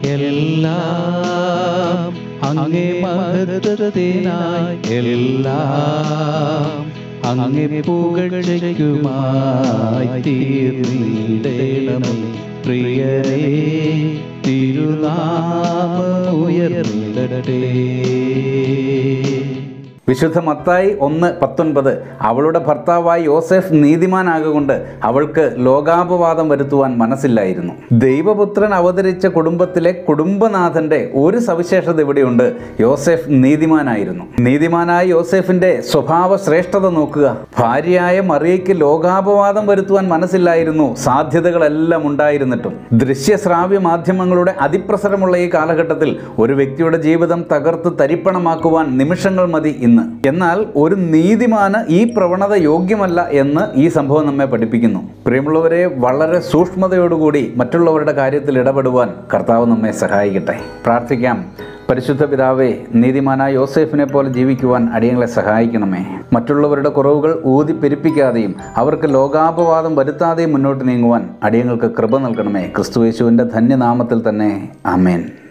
എല്ലാം അങ്ങേ മഹത്വത്തിനായി എല്ലാം അങ്ങേ പുകഴ്ചയ്ക്കുമായി തീർന്നിടണമേ പ്രിയരേ തിരുനാമം ഉയർന്നിടട്ടെ വിശുദ്ധ മത്തായി ഒന്ന് പത്തൊൻപത് അവളുടെ ഭർത്താവായ യോസെഫ് നീതിമാനാകൊണ്ട് അവൾക്ക് ലോകാപവാദം വരുത്തുവാൻ മനസ്സില്ലായിരുന്നു ദൈവപുത്രൻ അവതരിച്ച കുടുംബത്തിലെ കുടുംബനാഥന്റെ ഒരു സവിശേഷത ഇവിടെയുണ്ട് യോസെഫ് നീതിമാനായിരുന്നു നീതിമാനായ യോസെഫിന്റെ സ്വഭാവ ശ്രേഷ്ഠത നോക്കുക ഭാര്യയായ മറിയയ്ക്ക് ലോകാപവാദം വരുത്തുവാൻ മനസ്സില്ലായിരുന്നു സാധ്യതകളെല്ലാം ഉണ്ടായിരുന്നിട്ടും ദൃശ്യശ്രാവ്യ മാധ്യമങ്ങളുടെ അതിപ്രസരമുള്ള ഈ കാലഘട്ടത്തിൽ ഒരു വ്യക്തിയുടെ ജീവിതം തകർത്ത് തരിപ്പണമാക്കുവാൻ നിമിഷങ്ങൾ മതി ഇന്ന് എന്നാൽ ഒരു നീതിമാന് ഈ പ്രവണത യോഗ്യമല്ല എന്ന് ഈ സംഭവം നമ്മെ പഠിപ്പിക്കുന്നു പ്രിയമുള്ളവരെ വളരെ സൂക്ഷ്മതയോടുകൂടി മറ്റുള്ളവരുടെ കാര്യത്തിൽ ഇടപെടുവാൻ കർത്താവ് നമ്മെ സഹായിക്കട്ടെ പ്രാർത്ഥിക്കാം പരിശുദ്ധ പിതാവേ നീതിമാനായ യോസേഫിനെ പോലെ ജീവിക്കുവാൻ അടിയങ്ങളെ സഹായിക്കണമേ മറ്റുള്ളവരുടെ കുറവുകൾ ഊതി പെരുപ്പിക്കാതെയും അവർക്ക് ലോകാപവാദം വരുത്താതെയും മുന്നോട്ട് നീങ്ങുവാൻ അടിയങ്ങൾക്ക് കൃപ നൽകണമേ ക്രിസ്തുയേശുവിൻ്റെ ധന്യനാമത്തിൽ തന്നെ ആമേൻ